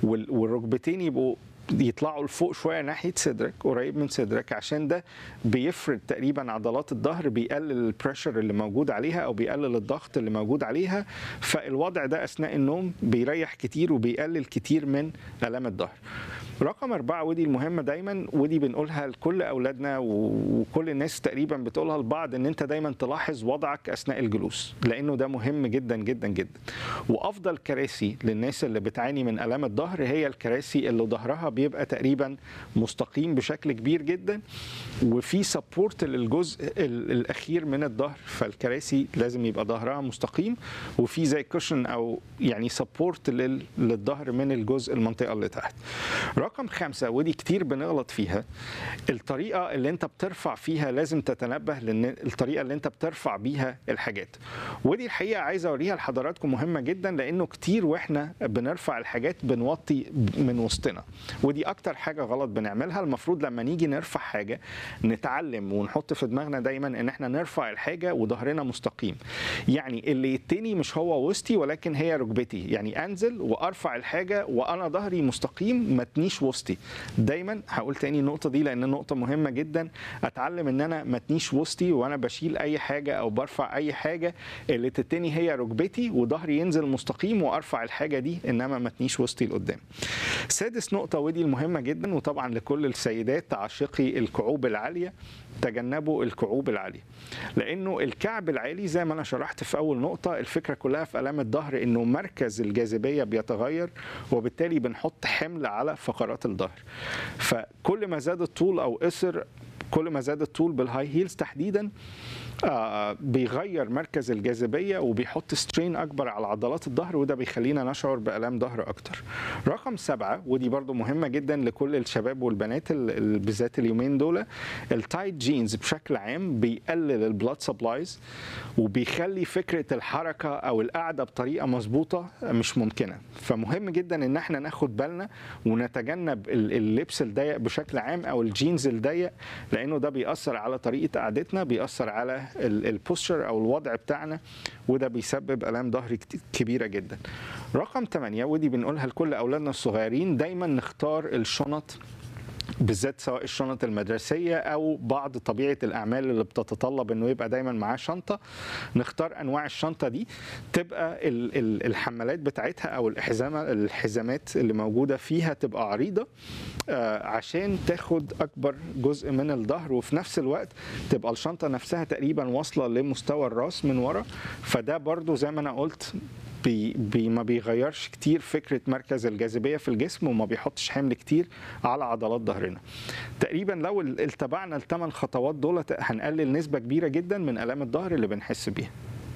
وال- والركبتين يبقوا يطلعوا لفوق شويه ناحيه صدرك قريب من صدرك عشان ده بيفرد تقريبا عضلات الظهر بيقلل البريشر اللي موجود عليها او بيقلل الضغط اللي موجود عليها فالوضع ده اثناء النوم بيريح كتير وبيقلل كتير من الام الظهر رقم أربعة ودي المهمة دايما ودي بنقولها لكل أولادنا و- وكل الناس تقريبا بتقولها لبعض إن أنت دايما تلاحظ وضعك أثناء الجلوس لأنه ده مهم جدا جدا جدا وأفضل كراسي للناس اللي بتعاني من آلام الظهر هي الكراسي اللي ظهرها بيبقى تقريبا مستقيم بشكل كبير جدا وفي سبورت للجزء ال- الأخير من الظهر فالكراسي لازم يبقى ظهرها مستقيم وفي زي كوشن أو يعني سبورت للظهر من الجزء المنطقة اللي تحت رقم خمسة ودي كتير بنغلط فيها الطريقة اللي انت بترفع فيها لازم تتنبه لان الطريقة اللي انت بترفع بيها الحاجات ودي الحقيقة عايز اوريها لحضراتكم مهمة جدا لانه كتير واحنا بنرفع الحاجات بنوطي من وسطنا ودي اكتر حاجة غلط بنعملها المفروض لما نيجي نرفع حاجة نتعلم ونحط في دماغنا دايما ان احنا نرفع الحاجة وظهرنا مستقيم يعني اللي يتني مش هو وسطي ولكن هي ركبتي يعني انزل وارفع الحاجة وانا ظهري مستقيم ما تنيش وسطي دايما هقول تاني النقطة دي لان نقطة مهمة جدا اتعلم ان انا ما تنيش وسطي وانا بشيل اي حاجة او برفع اي حاجة اللي تتني هي ركبتي وظهري ينزل مستقيم وارفع الحاجة دي انما ما تنيش وسطي لقدام سادس نقطة ودي المهمة جدا وطبعا لكل السيدات عاشقي الكعوب العالية تجنبوا الكعوب العالية لأنه الكعب العالي زي ما أنا شرحت في أول نقطة الفكرة كلها في ألام الظهر إنه مركز الجاذبية بيتغير وبالتالي بنحط حمل على فقرات الظهر فكل ما زاد الطول أو قصر كل ما زاد الطول بالهاي هيلز تحديدا آه بيغير مركز الجاذبيه وبيحط سترين اكبر على عضلات الظهر وده بيخلينا نشعر بالام ظهر اكتر. رقم سبعه ودي برضو مهمه جدا لكل الشباب والبنات ال- ال- بالذات اليومين دول التايت جينز بشكل عام بيقلل البلاد سبلايز وبيخلي فكره الحركه او القعده بطريقه مظبوطه مش ممكنه فمهم جدا ان احنا ناخد بالنا ونتجنب ال- اللبس الضيق بشكل عام او الجينز الضيق لانه ده بيأثر على طريقه قعدتنا بيأثر على البوستشر او الوضع بتاعنا وده بيسبب الام ظهر كت- كبيره جدا رقم 8 ودي بنقولها لكل اولادنا الصغيرين دايما نختار الشنط بالذات سواء الشنط المدرسيه او بعض طبيعه الاعمال اللي بتتطلب انه يبقى دايما معاه شنطه نختار انواع الشنطه دي تبقى ال- ال- الحمالات بتاعتها او الحزامه الحزامات اللي موجوده فيها تبقى عريضه آه، عشان تاخد اكبر جزء من الظهر وفي نفس الوقت تبقى الشنطه نفسها تقريبا واصله لمستوى الراس من ورا فده برضو زي ما انا قلت بي بي ما بيغيرش كتير فكره مركز الجاذبيه في الجسم وما بيحطش حمل كتير على عضلات ظهرنا. تقريبا لو ال- اتبعنا الثمان خطوات دول هنقلل نسبه كبيره جدا من الام الظهر اللي بنحس بيها.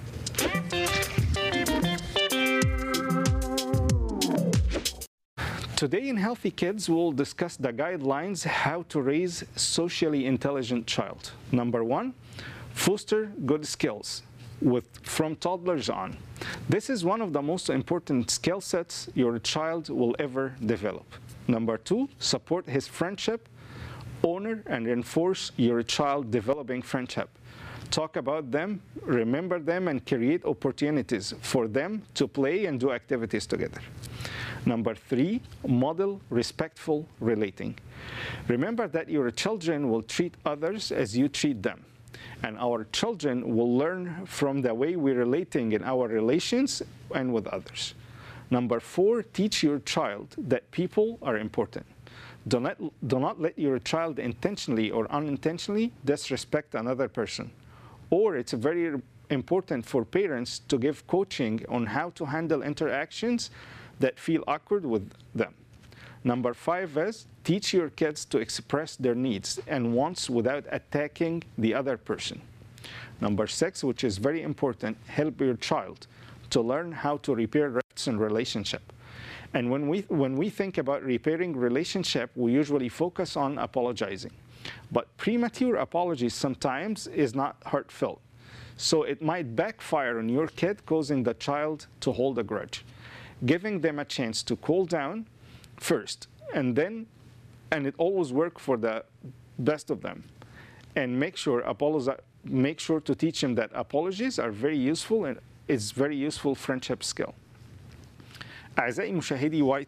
Today in Healthy Kids, we'll discuss the guidelines how to raise socially intelligent child. Number one, foster good skills with from toddlers on. This is one of the most important skill sets your child will ever develop. Number two, support his friendship, honor and reinforce your child developing friendship. Talk about them, remember them, and create opportunities for them to play and do activities together. Number three, model respectful relating. Remember that your children will treat others as you treat them. And our children will learn from the way we're relating in our relations and with others. Number four, teach your child that people are important. Do not, do not let your child intentionally or unintentionally disrespect another person. Or it's very important for parents to give coaching on how to handle interactions that feel awkward with them. Number five is teach your kids to express their needs and wants without attacking the other person. Number six, which is very important, help your child to learn how to repair rifts in relationship. And when we when we think about repairing relationship, we usually focus on apologizing. But premature apologies sometimes is not heartfelt. So it might backfire on your kid, causing the child to hold a grudge. Giving them a chance to cool down first, and then, and it always work for the best of them. And make sure apologize, make sure to teach them that apologies are very useful and it's very useful friendship skill. أعزائي مشاهدي وايت